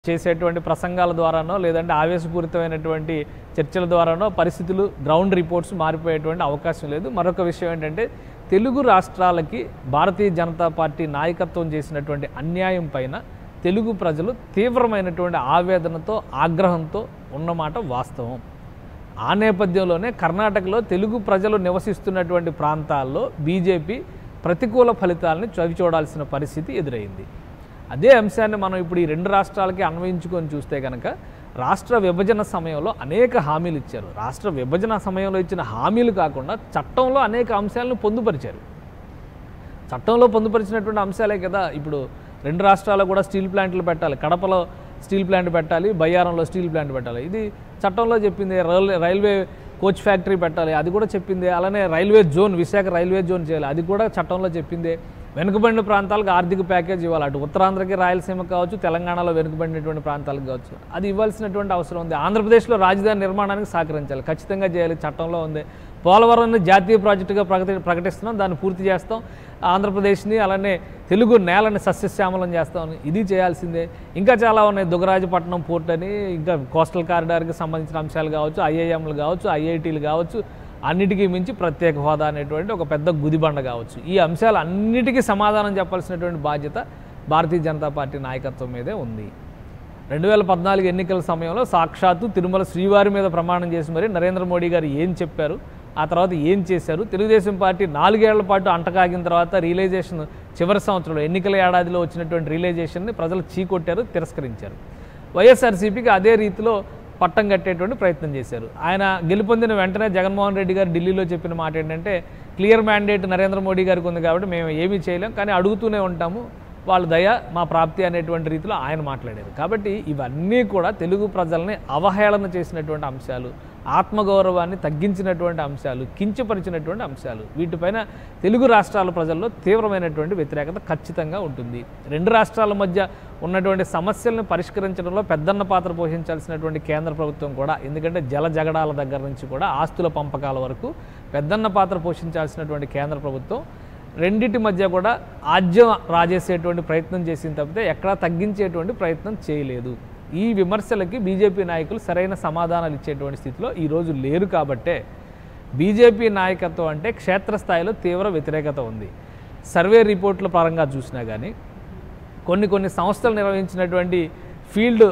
చేసేటువంటి ప్రసంగాల ద్వారానో లేదంటే ఆవేశపూరితమైనటువంటి చర్చల ద్వారానో పరిస్థితులు గ్రౌండ్ రిపోర్ట్స్ మారిపోయేటువంటి అవకాశం లేదు మరొక విషయం ఏంటంటే తెలుగు రాష్ట్రాలకి భారతీయ జనతా పార్టీ నాయకత్వం చేసినటువంటి అన్యాయం పైన తెలుగు ప్రజలు తీవ్రమైనటువంటి ఆవేదనతో ఆగ్రహంతో ఉన్నమాట వాస్తవం ఆ నేపథ్యంలోనే కర్ణాటకలో తెలుగు ప్రజలు నివసిస్తున్నటువంటి ప్రాంతాల్లో బీజేపీ ప్రతికూల ఫలితాలని చవి చూడాల్సిన పరిస్థితి ఎదురైంది అదే అంశాన్ని మనం ఇప్పుడు ఈ రెండు రాష్ట్రాలకి అన్వయించుకొని చూస్తే కనుక రాష్ట్ర విభజన సమయంలో అనేక హామీలు ఇచ్చారు రాష్ట్ర విభజన సమయంలో ఇచ్చిన హామీలు కాకుండా చట్టంలో అనేక అంశాలను పొందుపరిచారు చట్టంలో పొందుపరిచినటువంటి అంశాలే కదా ఇప్పుడు రెండు రాష్ట్రాల్లో కూడా స్టీల్ ప్లాంట్లు పెట్టాలి కడపలో స్టీల్ ప్లాంట్ పెట్టాలి బయ్యారంలో స్టీల్ ప్లాంట్ పెట్టాలి ఇది చట్టంలో చెప్పింది రైల్వే రైల్వే కోచ్ ఫ్యాక్టరీ పెట్టాలి అది కూడా చెప్పింది అలానే railway zone Visakha railway zone చేయాలి అది కూడా చట్టంలో చెప్పిందే వెనుకబడిన ప్రాంతాలకు ఆర్థిక ప్యాకేజ్ ఇవ్వాలి అటు ఉత్తరాంధ్రకి రాయలసీమ కావచ్చు తెలంగాణలో వెనుకబడినటువంటి ప్రాంతాలకు కావచ్చు అది ఇవ్వాల్సినటువంటి అవసరం ఉంది ఆంధ్రప్రదేశ్లో రాజధాని నిర్మాణానికి సహకరించాలి ఖచ్చితంగా చేయాలి చట్టంలో ఉంది పోలవరాన్ని జాతీయ ప్రాజెక్టుగా ప్రకటి ప్రకటిస్తున్నాం దాన్ని పూర్తి చేస్తాం ఆంధ్రప్రదేశ్ని అలానే తెలుగు నేలని సస్యశ్యామలం చేస్తాం ఇది చేయాల్సిందే ఇంకా చాలా ఉన్నాయి దుగరాజపట్నం పోర్ట్ అని ఇంకా కోస్టల్ కారిడార్కి సంబంధించిన అంశాలు కావచ్చు ఐఐఎంలు కావచ్చు ఐఐటీలు కావచ్చు అన్నిటికీ మించి ప్రత్యేక హోదా అనేటువంటి ఒక పెద్ద గుదిబండ కావచ్చు ఈ అంశాలు అన్నిటికీ సమాధానం చెప్పాల్సినటువంటి బాధ్యత భారతీయ జనతా పార్టీ నాయకత్వం మీదే ఉంది రెండు వేల పద్నాలుగు ఎన్నికల సమయంలో సాక్షాత్తు తిరుమల శ్రీవారి మీద ప్రమాణం చేసి మరి నరేంద్ర మోడీ గారు ఏం చెప్పారు ఆ తర్వాత ఏం చేశారు తెలుగుదేశం పార్టీ నాలుగేళ్ల పాటు అంటకాగిన తర్వాత రియలైజేషన్ చివరి సంవత్సరంలో ఎన్నికల ఏడాదిలో వచ్చినటువంటి రియలైజేషన్ని ప్రజలు చీకొట్టారు తిరస్కరించారు వైఎస్ఆర్సీపీకి అదే రీతిలో పట్టం కట్టేటువంటి ప్రయత్నం చేశారు ఆయన గెలుపొందిన వెంటనే జగన్మోహన్ రెడ్డి గారు ఢిల్లీలో చెప్పిన మాట ఏంటంటే క్లియర్ మ్యాండేట్ నరేంద్ర మోడీ గారికి ఉంది కాబట్టి మేము ఏమీ చేయలేం కానీ అడుగుతూనే ఉంటాము వాళ్ళ దయ మా ప్రాప్తి అనేటువంటి రీతిలో ఆయన మాట్లాడారు కాబట్టి ఇవన్నీ కూడా తెలుగు ప్రజల్ని అవహేళన చేసినటువంటి అంశాలు ఆత్మగౌరవాన్ని తగ్గించినటువంటి అంశాలు కించపరిచినటువంటి అంశాలు వీటిపైన తెలుగు రాష్ట్రాల ప్రజల్లో తీవ్రమైనటువంటి వ్యతిరేకత ఖచ్చితంగా ఉంటుంది రెండు రాష్ట్రాల మధ్య ఉన్నటువంటి సమస్యలను పరిష్కరించడంలో పెద్దన్న పాత్ర పోషించాల్సినటువంటి కేంద్ర ప్రభుత్వం కూడా ఎందుకంటే జల జగడాల దగ్గర నుంచి కూడా ఆస్తుల పంపకాల వరకు పెద్దన్న పాత్ర పోషించాల్సినటువంటి కేంద్ర ప్రభుత్వం రెండింటి మధ్య కూడా ఆజ్యం రాజేసేటువంటి ప్రయత్నం చేసిన తప్పితే ఎక్కడా తగ్గించేటువంటి ప్రయత్నం చేయలేదు ఈ విమర్శలకి బీజేపీ నాయకులు సరైన సమాధానాలు ఇచ్చేటువంటి స్థితిలో ఈరోజు లేరు కాబట్టే బీజేపీ నాయకత్వం అంటే క్షేత్రస్థాయిలో తీవ్ర వ్యతిరేకత ఉంది సర్వే రిపోర్ట్ల పరంగా చూసినా కానీ కొన్ని కొన్ని సంస్థలు నిర్వహించినటువంటి ఫీల్డ్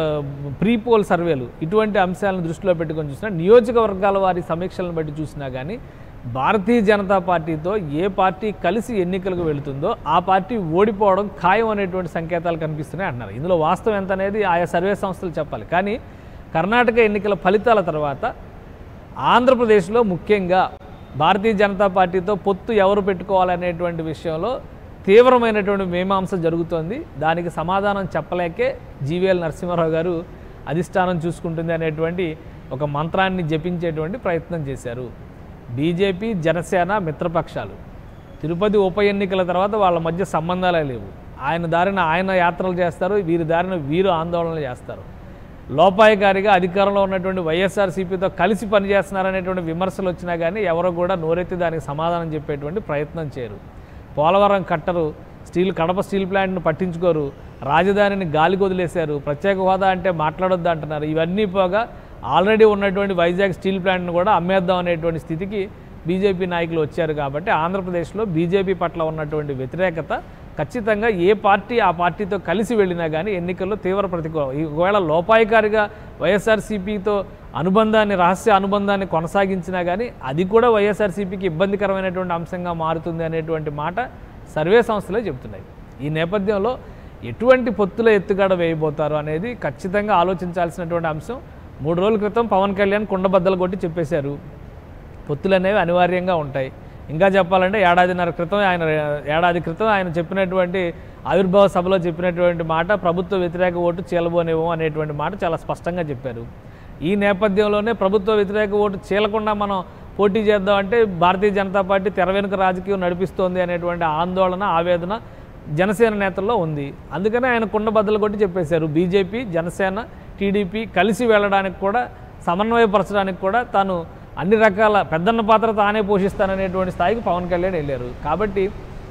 ప్రీ పోల్ సర్వేలు ఇటువంటి అంశాలను దృష్టిలో పెట్టుకొని చూసినా నియోజకవర్గాల వారి సమీక్షలను బట్టి చూసినా కానీ భారతీయ జనతా పార్టీతో ఏ పార్టీ కలిసి ఎన్నికలకు వెళుతుందో ఆ పార్టీ ఓడిపోవడం ఖాయం అనేటువంటి సంకేతాలు కనిపిస్తున్నాయి అంటున్నారు ఇందులో వాస్తవం ఎంత అనేది ఆయా సర్వే సంస్థలు చెప్పాలి కానీ కర్ణాటక ఎన్నికల ఫలితాల తర్వాత ఆంధ్రప్రదేశ్లో ముఖ్యంగా భారతీయ జనతా పార్టీతో పొత్తు ఎవరు పెట్టుకోవాలనేటువంటి విషయంలో తీవ్రమైనటువంటి మీమాంస జరుగుతోంది దానికి సమాధానం చెప్పలేకే జీవీఎల్ నరసింహారావు గారు అధిష్టానం చూసుకుంటుంది అనేటువంటి ఒక మంత్రాన్ని జపించేటువంటి ప్రయత్నం చేశారు బీజేపీ జనసేన మిత్రపక్షాలు తిరుపతి ఉప ఎన్నికల తర్వాత వాళ్ళ మధ్య సంబంధాలే లేవు ఆయన దారిన ఆయన యాత్రలు చేస్తారు వీరి దారిన వీరు ఆందోళనలు చేస్తారు లోపాయకారిగా అధికారంలో ఉన్నటువంటి వైఎస్ఆర్సీపీతో కలిసి పనిచేస్తున్నారనేటువంటి విమర్శలు వచ్చినా కానీ ఎవరు కూడా నోరెత్తి దానికి సమాధానం చెప్పేటువంటి ప్రయత్నం చేయరు పోలవరం కట్టరు స్టీల్ కడప స్టీల్ ప్లాంట్ను పట్టించుకోరు రాజధానిని గాలికి వదిలేశారు ప్రత్యేక హోదా అంటే మాట్లాడొద్దు అంటున్నారు ఇవన్నీ పోగా ఆల్రెడీ ఉన్నటువంటి వైజాగ్ స్టీల్ ప్లాంట్ను కూడా అమ్మేద్దాం అనేటువంటి స్థితికి బీజేపీ నాయకులు వచ్చారు కాబట్టి ఆంధ్రప్రదేశ్లో బీజేపీ పట్ల ఉన్నటువంటి వ్యతిరేకత ఖచ్చితంగా ఏ పార్టీ ఆ పార్టీతో కలిసి వెళ్ళినా కానీ ఎన్నికల్లో తీవ్ర ప్రతికూల ఒకవేళ లోపాయికారిగా వైఎస్ఆర్సీపీతో అనుబంధాన్ని రహస్య అనుబంధాన్ని కొనసాగించినా కానీ అది కూడా వైఎస్ఆర్సీపీకి ఇబ్బందికరమైనటువంటి అంశంగా మారుతుంది అనేటువంటి మాట సర్వే సంస్థలే చెబుతున్నాయి ఈ నేపథ్యంలో ఎటువంటి పొత్తుల ఎత్తుగడ వేయబోతారు అనేది ఖచ్చితంగా ఆలోచించాల్సినటువంటి అంశం మూడు రోజుల క్రితం పవన్ కళ్యాణ్ కుండబద్దలు కొట్టి చెప్పేశారు పొత్తులు అనేవి అనివార్యంగా ఉంటాయి ఇంకా చెప్పాలంటే ఏడాదిన్నర క్రితం ఆయన ఏడాది క్రితం ఆయన చెప్పినటువంటి ఆవిర్భావ సభలో చెప్పినటువంటి మాట ప్రభుత్వ వ్యతిరేక ఓటు చీలబోనేమో అనేటువంటి మాట చాలా స్పష్టంగా చెప్పారు ఈ నేపథ్యంలోనే ప్రభుత్వ వ్యతిరేక ఓటు చీలకుండా మనం పోటీ చేద్దాం అంటే భారతీయ జనతా పార్టీ తెర వెనుక రాజకీయం నడిపిస్తోంది అనేటువంటి ఆందోళన ఆవేదన జనసేన నేతల్లో ఉంది అందుకనే ఆయన కుండబద్దలు కొట్టి చెప్పేశారు బీజేపీ జనసేన టీడీపీ కలిసి వెళ్ళడానికి కూడా సమన్వయపరచడానికి కూడా తాను అన్ని రకాల పెద్దన్న పాత్ర తానే పోషిస్తాననేటువంటి స్థాయికి పవన్ కళ్యాణ్ వెళ్ళారు కాబట్టి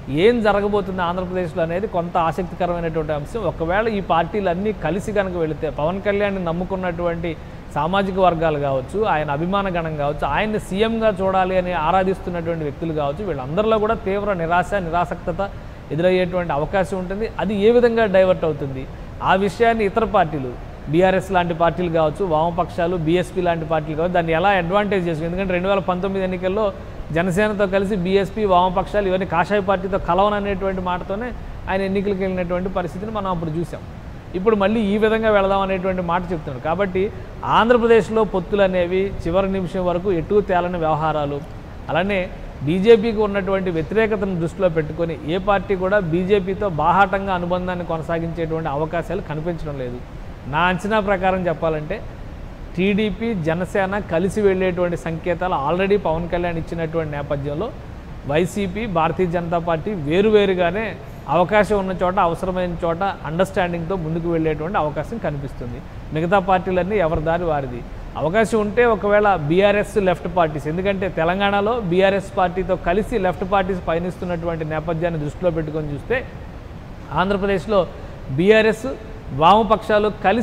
ఏం జరగబోతుంది ఆంధ్రప్రదేశ్లో అనేది కొంత ఆసక్తికరమైనటువంటి అంశం ఒకవేళ ఈ పార్టీలు అన్నీ కలిసి కనుక వెళితే పవన్ కళ్యాణ్ నమ్ముకున్నటువంటి సామాజిక వర్గాలు కావచ్చు ఆయన అభిమాన గణం కావచ్చు ఆయన్ని సీఎంగా చూడాలి అని ఆరాధిస్తున్నటువంటి వ్యక్తులు కావచ్చు వీళ్ళందరిలో కూడా తీవ్ర నిరాశ నిరాసక్తత ఎదురయ్యేటువంటి అవకాశం ఉంటుంది అది ఏ విధంగా డైవర్ట్ అవుతుంది ఆ విషయాన్ని ఇతర పార్టీలు బీఆర్ఎస్ లాంటి పార్టీలు కావచ్చు వామపక్షాలు బీఎస్పీ లాంటి పార్టీలు కావచ్చు దాన్ని ఎలా అడ్వాంటేజ్ చేసుకుని ఎందుకంటే రెండు వేల పంతొమ్మిది ఎన్నికల్లో జనసేనతో కలిసి బీఎస్పీ వామపక్షాలు ఇవన్నీ కాషాయ పార్టీతో కలవననేటువంటి మాటతోనే ఆయన ఎన్నికలకు వెళ్ళినటువంటి పరిస్థితిని మనం అప్పుడు చూసాం ఇప్పుడు మళ్ళీ ఈ విధంగా వెళదాం అనేటువంటి మాట చెప్తున్నారు కాబట్టి ఆంధ్రప్రదేశ్లో పొత్తులు అనేవి చివరి నిమిషం వరకు ఎటు తేలని వ్యవహారాలు అలానే బీజేపీకి ఉన్నటువంటి వ్యతిరేకతను దృష్టిలో పెట్టుకొని ఏ పార్టీ కూడా బీజేపీతో బాహాటంగా అనుబంధాన్ని కొనసాగించేటువంటి అవకాశాలు కనిపించడం లేదు నా అంచనా ప్రకారం చెప్పాలంటే టీడీపీ జనసేన కలిసి వెళ్ళేటువంటి సంకేతాలు ఆల్రెడీ పవన్ కళ్యాణ్ ఇచ్చినటువంటి నేపథ్యంలో వైసీపీ భారతీయ జనతా పార్టీ వేరువేరుగానే అవకాశం ఉన్న చోట అవసరమైన చోట అండర్స్టాండింగ్తో ముందుకు వెళ్ళేటువంటి అవకాశం కనిపిస్తుంది మిగతా పార్టీలన్నీ ఎవరి దారి వారిది అవకాశం ఉంటే ఒకవేళ బీఆర్ఎస్ లెఫ్ట్ పార్టీస్ ఎందుకంటే తెలంగాణలో బీఆర్ఎస్ పార్టీతో కలిసి లెఫ్ట్ పార్టీస్ పయనిస్తున్నటువంటి నేపథ్యాన్ని దృష్టిలో పెట్టుకొని చూస్తే ఆంధ్రప్రదేశ్లో బీఆర్ఎస్ వామపక్షాలు కలిసి